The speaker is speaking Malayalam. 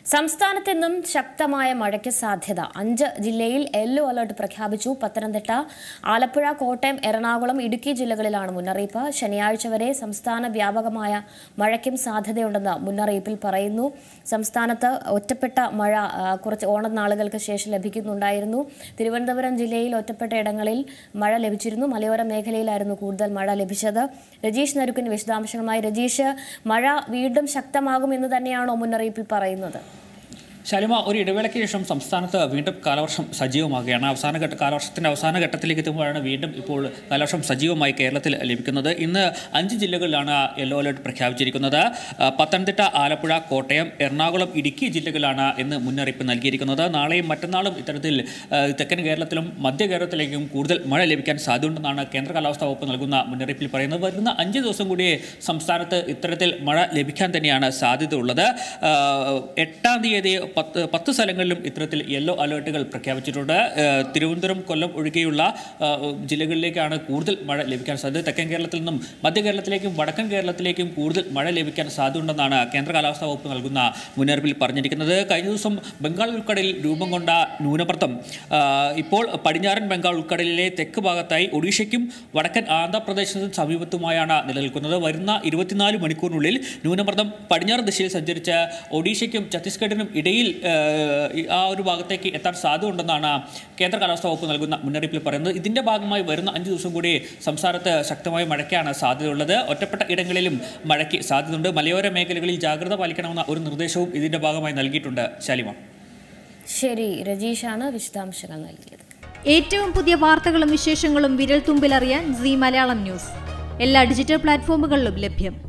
സംസ്ഥാനത്തെന്നും ശക്തമായ മഴയ്ക്ക് സാധ്യത അഞ്ച് ജില്ലയിൽ യെല്ലോ അലർട്ട് പ്രഖ്യാപിച്ചു പത്തനംതിട്ട ആലപ്പുഴ കോട്ടയം എറണാകുളം ഇടുക്കി ജില്ലകളിലാണ് മുന്നറിയിപ്പ് ശനിയാഴ്ച വരെ സംസ്ഥാന വ്യാപകമായ മഴയ്ക്കും സാധ്യതയുണ്ടെന്ന് മുന്നറിയിപ്പിൽ പറയുന്നു സംസ്ഥാനത്ത് ഒറ്റപ്പെട്ട മഴ ആ, കുറച്ച് ഓണനാളുകൾക്ക് ശേഷം ലഭിക്കുന്നുണ്ടായിരുന്നു തിരുവനന്തപുരം ജില്ലയിൽ ഒറ്റപ്പെട്ട ഇടങ്ങളിൽ മഴ ലഭിച്ചിരുന്നു മലയോര മേഖലയിലായിരുന്നു കൂടുതൽ മഴ ലഭിച്ചത് രജീഷ് നരുക്കിന് വിശദാംശങ്ങളുമായി രജീഷ് മഴ വീണ്ടും ശക്തമാകുമെന്ന് തന്നെയാണോ മുന്നറിയിപ്പിൽ പറയുന്നത് ശലിമ ഒരു ഇടവേളയ്ക്ക് ശേഷം സംസ്ഥാനത്ത് വീണ്ടും കാലവർഷം സജീവമാകുകയാണ് അവസാന ഘട്ട കാലവർഷത്തിന്റെ അവസാന ഘട്ടത്തിലേക്ക് എത്തുമ്പോഴാണ് വീണ്ടും ഇപ്പോൾ കാലവർഷം സജീവമായി കേരളത്തിൽ ലഭിക്കുന്നത് ഇന്ന് അഞ്ച് ജില്ലകളിലാണ് യെല്ലോ അലർട്ട് പ്രഖ്യാപിച്ചിരിക്കുന്നത് ആ, പത്തനംതിട്ട ആലപ്പുഴ കോട്ടയം എറണാകുളം ഇടുക്കി ജില്ലകളിലാണ് ഇന്ന് മുന്നറിയിപ്പ് നൽകിയിരിക്കുന്നത് നാളെയും മറ്റന്നാളും ഇത്തരത്തിൽ ആ, തെക്കൻ കേരളത്തിലും മധ്യ കേരളത്തിലേക്കും കൂടുതൽ മഴ ലഭിക്കാൻ സാധ്യതയുണ്ടെന്നാണ് കേന്ദ്ര കാലാവസ്ഥാ വകുപ്പ് നൽകുന്ന മുന്നറിയിപ്പിൽ പറയുന്നത് വരുന്ന അഞ്ച് ദിവസം കൂടി സംസ്ഥാനത്ത് ഇത്തരത്തിൽ മഴ ലഭിക്കാൻ തന്നെയാണ് സാധ്യത ഉള്ളത് ആ, എട്ടാം തീയതി പത്ത് പത്ത് സ്ഥലങ്ങളിലും ഇത്തരത്തിൽ യെല്ലോ അലേർട്ടുകൾ പ്രഖ്യാപിച്ചിട്ടുണ്ട് ആ, തിരുവനന്തപുരം കൊല്ലം ഒഴികെയുള്ള ആ, ജില്ലകളിലേക്കാണ് കൂടുതൽ മഴ ലഭിക്കാൻ സാധ്യത തെക്കൻ കേരളത്തിൽ നിന്നും മധ്യ കേരളത്തിലേക്കും വടക്കൻ കേരളത്തിലേക്കും കൂടുതൽ മഴ ലഭിക്കാൻ സാധ്യതയുണ്ടെന്നാണ് കേന്ദ്ര കാലാവസ്ഥാ വകുപ്പ് നൽകുന്ന മുന്നറിയിപ്പിൽ പറഞ്ഞിരിക്കുന്നത് കഴിഞ്ഞ ദിവസം ബംഗാൾ ഉൾക്കടലിൽ രൂപം കൊണ്ട ന്യൂനമർദ്ദം ആ, ഇപ്പോൾ പടിഞ്ഞാറൻ ബംഗാൾ ഉൾക്കടലിലെ തെക്ക് ഭാഗത്തായി ഒഡീഷയ്ക്കും വടക്കൻ ആന്ധ്രാപ്രദേശിനും സമീപത്തുമായാണ് നിലനിൽക്കുന്നത് വരുന്ന ഇരുപത്തിനാല് മണിക്കൂറിനുള്ളിൽ ന്യൂനമർദ്ദം പടിഞ്ഞാറ് ദിശയിൽ സഞ്ചരിച്ച് ഒഡീഷയ്ക്കും ഛത്തീസ്ഗഡിനും ഇടയിൽ ആ, ഈ- ആ ഒരു ഭാഗത്തേക്ക് എത്താൻ സാധ്യതയുണ്ടെന്നാണ് കേന്ദ്ര കാലാവസ്ഥാ വകുപ്പ് നൽകുന്ന മുന്നറിയിപ്പിൽ പറയുന്നത് ഇതിന്റെ ഭാഗമായി വരുന്ന അഞ്ച് ദിവസം കൂടി സംസ്ഥാനത്ത് ശക്തമായ മഴയ്ക്കാണ് സാധ്യതയുള്ളത് ഒറ്റപ്പെട്ട ഇടങ്ങളിലും മഴയ്ക്ക് സാധ്യതയുണ്ട് മലയോര മേഖലകളിൽ ജാഗ്രത പാലിക്കണമെന്ന ഒരു നിർദ്ദേശവും ഇതിന്റെ ഭാഗമായി നൽകിയിട്ടുണ്ട് ശാലിമ ശരി രജീഷാണ് വിശദാംശങ്ങൾ നൽകിയത് ഏറ്റവും പുതിയ വാർത്തകളും വിശേഷങ്ങളും വിരൽ തുമ്പിലറിയാൻ സി മലയാളം ന്യൂസ് എല്ലാ ഡിജിറ്റൽ പ്ലാറ്റ്ഫോമുകളിലും ലഭ്യം